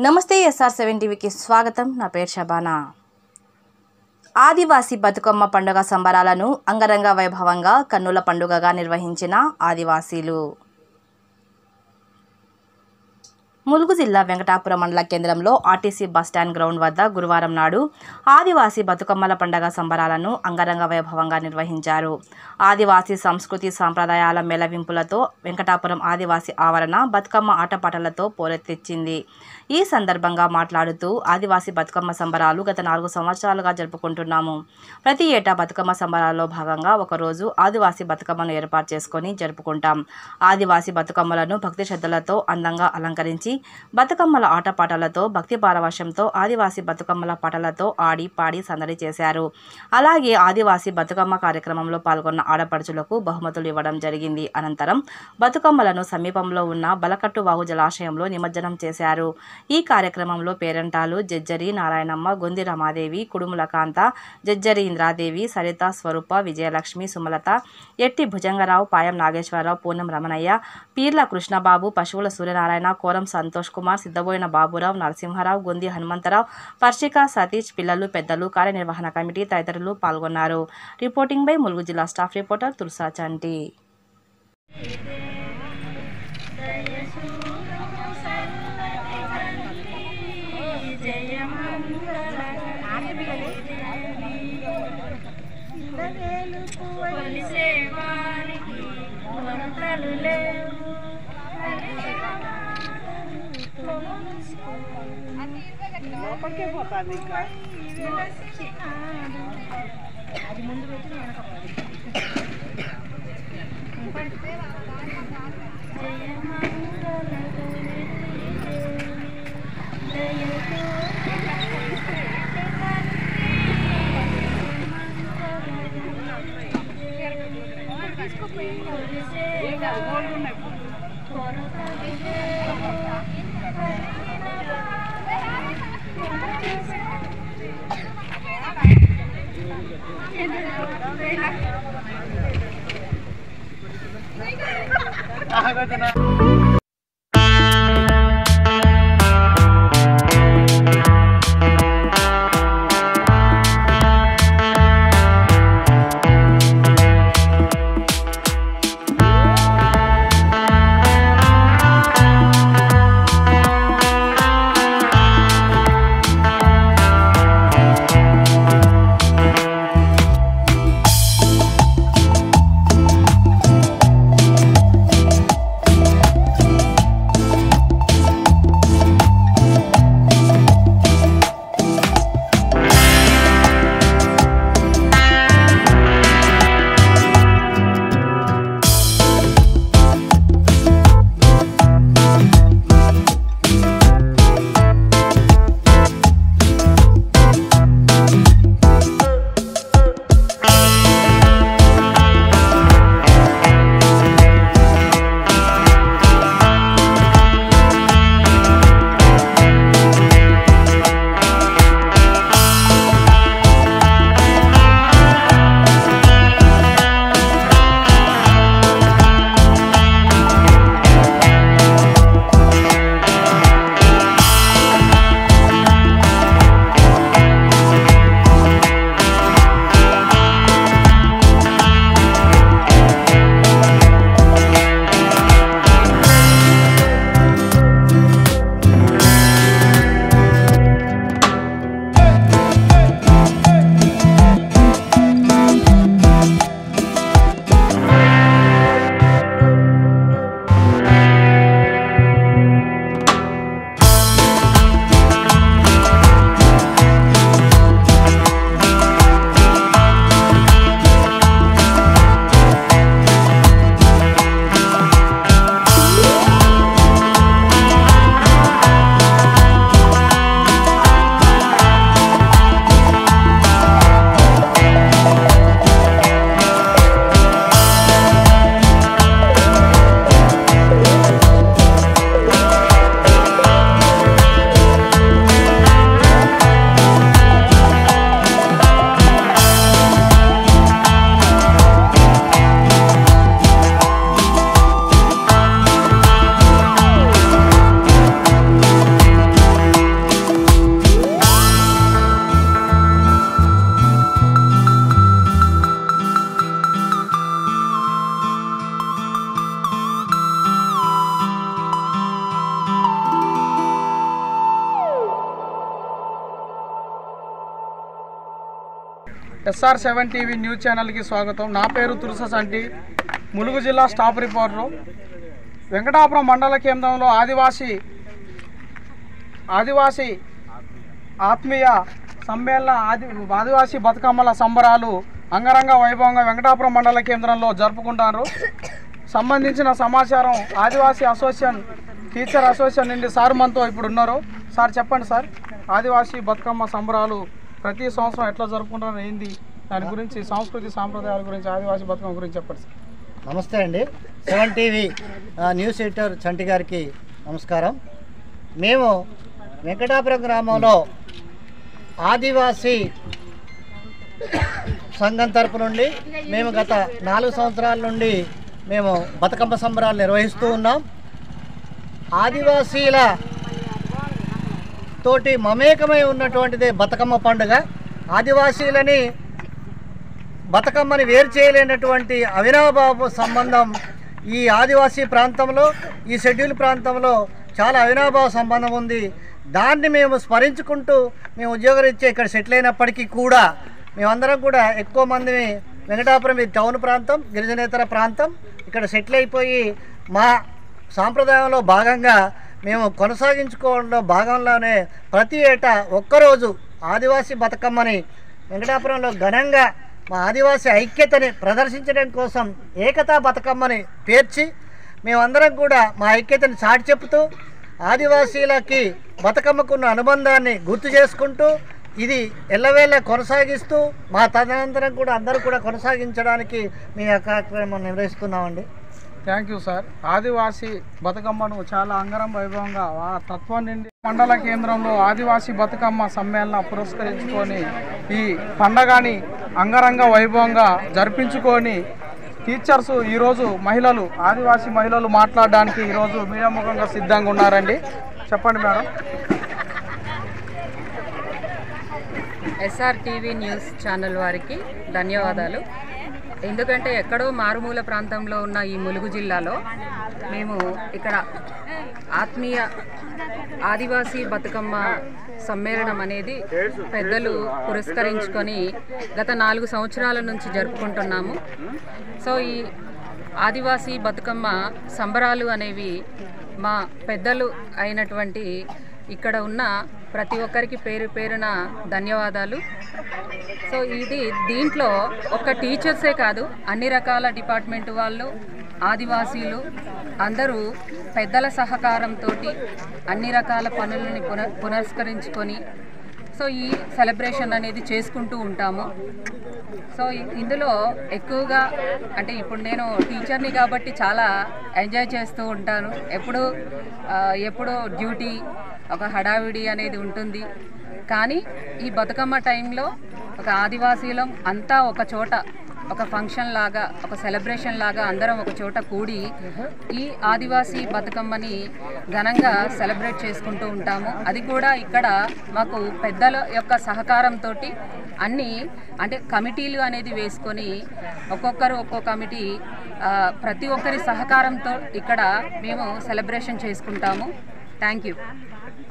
నమస్తే SR seven టీవీకి స్వాగతం నా పేరు షబానా ఆదివాసీ బతుకమ్మ పండుగ సంబరాలను అంగరంగ వైభవంగా కన్నుల పండుగగా నిర్వహించిన ఆదివాసీలు ములుగు జిల్లా వెంకటాపురం మండల కేంద్రంలో ఆర్టీసీ బస్టాండ్ గ్రౌండ్ వద్ద గురువారం నాడు ఆదివాసీ బతుకమ్మల పండగ సంబరాలను అంగరంగ వైభవంగా నిర్వహించారు ఆదివాసీ సంస్కృతి సాంప్రదాయాల మేళవింపులతో వెంకటాపురం ఆదివాసీ ఆవరణ బతుకమ్మ ఆటపాటలతో పోరెత్తిచ్చింది ఈ సందర్భంగా మాట్లాడుతూ ఆదివాసీ బతుకమ్మ సంబరాలు గత నాలుగు సంవత్సరాలుగా జరుపుకుంటున్నాము ప్రతి ఏటా బతుకమ్మ సంబరాల్లో భాగంగా ఒకరోజు ఆదివాసీ బతుకమ్మను ఏర్పాటు చేసుకొని జరుపుకుంటాం ఆదివాసీ బతుకమ్మలను భక్తి శ్రద్ధలతో అందంగా అలంకరించి బతుకమ్మల ఆటపాటలతో భక్తి పారవశ్యంతో ఆదివాసీ బతుకమ్మల పాటలతో ఆడి పాడి సందడి చేశారు అలాగే ఆదివాసీ బతుకమ్మ కార్యక్రమంలో పాల్గొన్న ఆడపడుచులకు బహుమతులు ఇవ్వడం జరిగింది అనంతరం బతుకమ్మలను సమీపంలో ఉన్న బలకట్టు వాగు జలాశయంలో నిమజ్జనం చేశారు ఈ కార్యక్రమంలో పేరంటాలు జజ్జరి నారాయణమ్మ గొంది రమాదేవి కుడుముల కాంత జజ్జరి ఇంద్రాదేవి సరిత స్వరూప విజయలక్ష్మి సుమలత ఎట్టి భుజంగరావు పాయం నాగేశ్వరరావు పూనం రమణయ్య పీర్ల కృష్ణబాబు పశువుల సూర్యనారాయణ కోరం సంతోష్ కుమార్ సిద్ధబోయిన బాబురావు నరసింహారావు గొంది హనుమంతరావు పర్షిక సతీష్ పిల్లలు పెద్దలు కార్యనిర్వహణ కమిటీ తదితరులు పాల్గొన్నారు రిపోర్టింగ్ బై ములుగు జిల్లా స్టాఫ్ రిపోర్టర్ తుర్సా చంటి లోపలికే పోతుంది ఇంకా ఎస్ఆర్ సెవెన్ టీవీ న్యూస్ ఛానల్కి స్వాగతం నా పేరు తులస సంటి ములుగు జిల్లా స్టాఫ్ రిపోర్టరు వెంకటాపురం మండల కేంద్రంలో ఆదివాసీ ఆదివాసీ ఆత్మీయ సమ్మేళన ఆది ఆదివాసీ బతుకమ్మల సంబరాలు అంగరంగ వైభవంగా వెంకటాపురం మండల కేంద్రంలో జరుపుకుంటారు సంబంధించిన సమాచారం ఆదివాసీ అసోసియేషన్ టీచర్ అసోసియేషన్ నుండి సార్ మనతో ఇప్పుడు ఉన్నారు సార్ చెప్పండి సార్ ఆదివాసీ బతుకమ్మ సంబరాలు ప్రతి సంవత్సరం ఎట్లా జరుపుకుంటారు ఏంది దాని గురించి సంస్కృతి సాంప్రదాయాల గురించి ఆదివాసీ బతుకమ్మ గురించి చెప్పండి సార్ నమస్తే అండి సెవెన్ టీవీ ఆ, న్యూస్ ఎడిటర్ చంటి గారికి నమస్కారం మేము వెంకటాపురం గ్రామంలో ఆదివాసీ సంఘం తరపు నుండి మేము గత నాలుగు సంవత్సరాల నుండి మేము బతుకమ్మ సంబరాలు నిర్వహిస్తూ ఉన్నాం ఆదివాసీల తోటి మమేకమై ఉన్నటువంటిదే బతుకమ్మ పండుగ ఆదివాసీలని బతుకమ్మని వేరు చేయలేనటువంటి అవినాభావ సంబంధం ఈ ఆదివాసీ ప్రాంతంలో ఈ షెడ్యూల్ ప్రాంతంలో చాలా అవినాభావ సంబంధం ఉంది దాన్ని మేము స్మరించుకుంటూ మేము ఉద్యోగరీత్యా ఇక్కడ సెటిల్ అయినప్పటికీ కూడా మేమందరం కూడా ఎక్కువ మంది వెంకటాపురం ఇది టౌన్ ప్రాంతం గిరిజనేతర ప్రాంతం ఇక్కడ సెటిల్ అయిపోయి మా సాంప్రదాయంలో భాగంగా మేము కొనసాగించుకోవడంలో భాగంలోనే ప్రతి ఏటా ఒక్కరోజు ఆదివాసీ బతుకమ్మని వెంకటాపురంలో ఘనంగా మా ఆదివాసీ ఐక్యతని ప్రదర్శించడం కోసం ఏకతా బతుకమ్మని పేర్చి మేమందరం కూడా మా ఐక్యతని చాటి చెప్తూ ఆదివాసీలకి బతుకమ్మకున్న అనుబంధాన్ని గుర్తు చేసుకుంటూ ఇది ఎల్లవేళ కొనసాగిస్తూ మా తదనంతరం కూడా అందరూ కూడా కొనసాగించడానికి మీ యొక్క కార్యక్రమం నిర్వహిస్తున్నామండి థ్యాంక్ యూ సార్ ఆదివాసీ బతుకమ్మను చాలా అంగరం వైభవంగా ఆ తత్వం నుండి మండల కేంద్రంలో ఆదివాసీ బతుకమ్మ సమ్మేళన పురస్కరించుకొని ఈ పండగని అంగరంగ వైభవంగా జరిపించుకొని టీచర్స్ ఈరోజు మహిళలు ఆదివాసీ మహిళలు మాట్లాడడానికి ఈరోజు మీడియా ముఖంగా సిద్ధంగా ఉన్నారండి చెప్పండి madam SR TV news channel వారికి ధన్యవాదాలు ఎందుకంటే ఎక్కడో మారుమూల ప్రాంతంలో ఉన్న ఈ ములుగు జిల్లాలో మేము ఇక్కడ ఆత్మీయ ఆదివాసీ బతుకమ్మ సమ్మేళనం అనేది పెద్దలు పురస్కరించుకొని గత నాలుగు సంవత్సరాల నుంచి జరుపుకుంటున్నాము సో ఈ ఆదివాసీ బతుకమ్మ సంబరాలు అనేవి మా పెద్దలు అయినటువంటి ఇక్కడ ఉన్న ప్రతి ఒక్కరికి పేరు పేరున ధన్యవాదాలు సో ఇది దీంట్లో ఒక టీచర్సే కాదు అన్ని రకాల డిపార్ట్మెంట్ వాళ్ళు ఆదివాసీలు అందరూ పెద్దల సహకారంతో అన్ని రకాల పనులని పున పునస్కరించుకొని సో ఈ సెలబ్రేషన్ అనేది చేసుకుంటూ ఉంటాము సో ఇ- ఇందులో ఎక్కువగా అంటే ఇప్పుడు నేను టీచర్ని కాబట్టి చాలా ఎంజాయ్ చేస్తూ ఉంటాను ఎప్పుడు ఆ, ఎప్పుడో డ్యూటీ ఒక హడావిడి అనేది ఉంటుంది కానీ ఈ బతుకమ్మ టైంలో ఒక ఆదివాసీలం అంతా ఒక చోట ఒక ఫంక్షన్ లాగా ఒక సెలబ్రేషన్ లాగా అందరం ఒక చోట కూడి ఈ ఆదివాసీ బతుకమ్మని ఘనంగా సెలబ్రేట్ చేసుకుంటూ ఉంటాము అది కూడా ఇక్కడ మాకు పెద్దల యొక్క సహకారంతో అన్ని అంటే కమిటీలు అనేది వేసుకొని ఒక్కొక్కరు ఒక్కో కమిటీ ఆ, ప్రతి ఒక్కరి సహకారంతో ఇక్కడ మేము సెలబ్రేషన్ చేసుకుంటాము థ్యాంక్ యూ